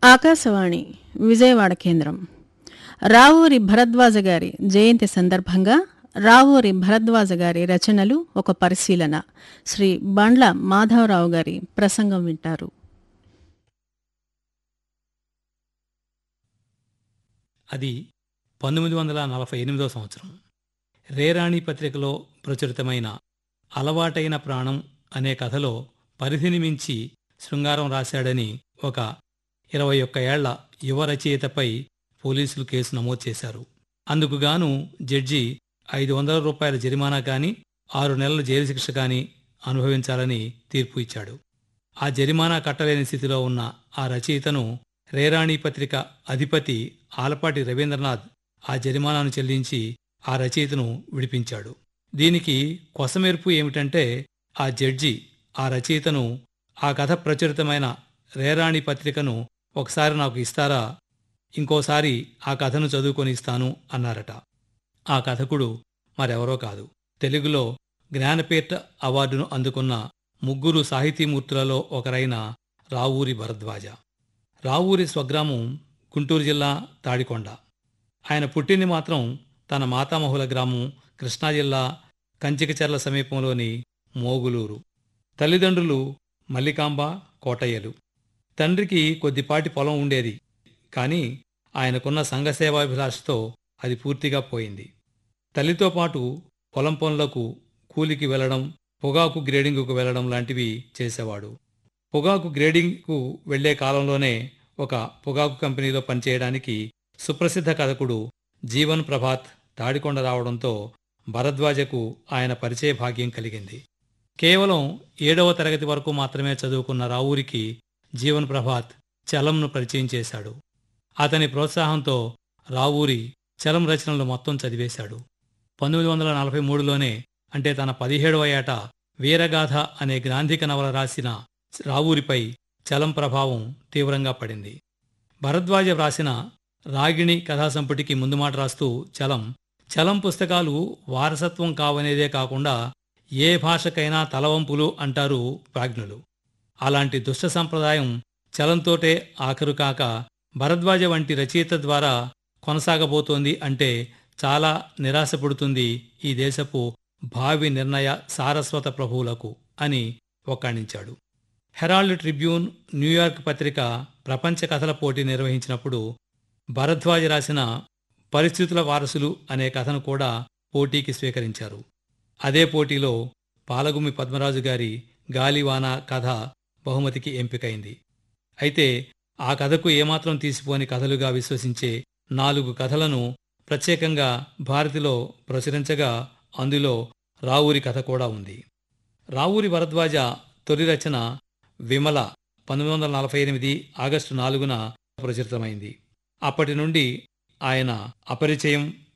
ఆకాశవాణి విజయవాడ కేంద్రం రావూరి భరద్వాజ గారి జయంతి సందర్భంగా రావూరి భరద్వాజ గారి రచనలు ఒక పరిశీలన శ్రీ బండ్ల మాధవరావు గారి ప్రసంగం వింటారు అది పంతొమ్మిది వందల నలభై ఎనిమిదో సంవత్సరం రేరాణి పత్రికలో ప్రచురితమైన అలవాటైన ప్రాణం అనే కథలో పరిధిని మించి శృంగారం రాశాడని ఒక ఇరవై ఒక్క ఏళ్ల యువ రచయితపై పోలీసులు కేసు నమోదు చేశారు అందుకుగాను జడ్జి ఐదు వందల రూపాయల జరిమానా కానీ ఆరు నెలల జైలు శిక్ష కానీ అనుభవించాలని తీర్పు ఇచ్చాడు ఆ జరిమానా కట్టలేని స్థితిలో ఉన్న ఆ రచయితను రేరాణి పత్రిక అధిపతి ఆలపాటి రవీంద్రనాథ్ ఆ జరిమానాను చెల్లించి ఆ రచయితను విడిపించాడు దీనికి కొసమెరుపు ఏమిటంటే ఆ జడ్జి ఆ రచయితను ఆ కథ ప్రచురితమైన రేరాణి పత్రికను ఒకసారి నాకు ఇస్తారా ఇంకోసారి ఆ కథను చదువుకొని ఇస్తాను అన్నారట ఆ కథకుడు మరెవరో కాదు తెలుగులో జ్ఞానపీఠ అవార్డును అందుకున్న ముగ్గురు సాహితీమూర్తులలో ఒకరైన రావూరి భరద్వాజ రావూరి స్వగ్రామం గుంటూరు జిల్లా తాడికొండ ఆయన పుట్టింది మాత్రం తన మాతామహుల గ్రామం కృష్ణా జిల్లా కంచికచర్ల సమీపంలోని మోగులూరు తల్లిదండ్రులు మల్లికాంబ కోటయ్యలు తండ్రికి కొద్దిపాటి పొలం ఉండేది కానీ ఆయనకున్న సంఘసేవాభిలాషతో అది పూర్తిగా పోయింది తల్లితో పాటు పొలం పనులకు కూలికి వెళ్లడం పొగాకు గ్రేడింగుకు వెళ్లడం లాంటివి చేసేవాడు పొగాకు గ్రేడింగ్కు వెళ్లే కాలంలోనే ఒక పొగాకు కంపెనీలో పనిచేయడానికి సుప్రసిద్ధ కథకుడు జీవన్ ప్రభాత్ తాడికొండ రావడంతో భరద్వాజకు ఆయన పరిచయ భాగ్యం కలిగింది కేవలం ఏడవ తరగతి వరకు మాత్రమే చదువుకున్న రావూరికి జీవన్ ప్రభాత్ చలంను పరిచయం చేశాడు అతని ప్రోత్సాహంతో రావూరి చలం రచనలు మొత్తం చదివేశాడు పంతొమ్మిది వందల నలభై మూడులోనే అంటే తన పదిహేడవ ఏట వీరగాథ అనే గ్రాంధిక నవల రాసిన రావూరిపై చలం ప్రభావం తీవ్రంగా పడింది భరద్వాజ వ్రాసిన రాగిణి కథాసంపుటికి ముందు మాట రాస్తూ చలం చలం పుస్తకాలు వారసత్వం కావనేదే కాకుండా ఏ భాషకైనా తలవంపులు అంటారు ప్రాజ్ఞులు అలాంటి దుష్ట సంప్రదాయం చలంతోటే ఆఖరు కాక భరద్వాజ వంటి రచయిత ద్వారా కొనసాగబోతోంది అంటే చాలా నిరాశపడుతుంది ఈ దేశపు భావి నిర్ణయ సారస్వత ప్రభువులకు అని ఒక్కాణించాడు హెరాల్డ్ ట్రిబ్యూన్ న్యూయార్క్ పత్రిక ప్రపంచ కథల పోటీ నిర్వహించినప్పుడు భరద్వాజ రాసిన పరిస్థితుల వారసులు అనే కథను కూడా పోటీకి స్వీకరించారు అదే పోటీలో పాలగుమి పద్మరాజు గారి గాలివాన కథ బహుమతికి ఎంపికైంది అయితే ఆ కథకు ఏమాత్రం తీసిపోని కథలుగా విశ్వసించే నాలుగు కథలను ప్రత్యేకంగా భారతిలో ప్రచురించగా అందులో రావూరి కథ కూడా ఉంది రావూరి భరద్వాజ తొలి రచన విమల పంతొమ్మిది వందల నలభై ఎనిమిది ఆగస్టు నాలుగున ప్రచురితమైంది అప్పటి నుండి ఆయన అపరిచయం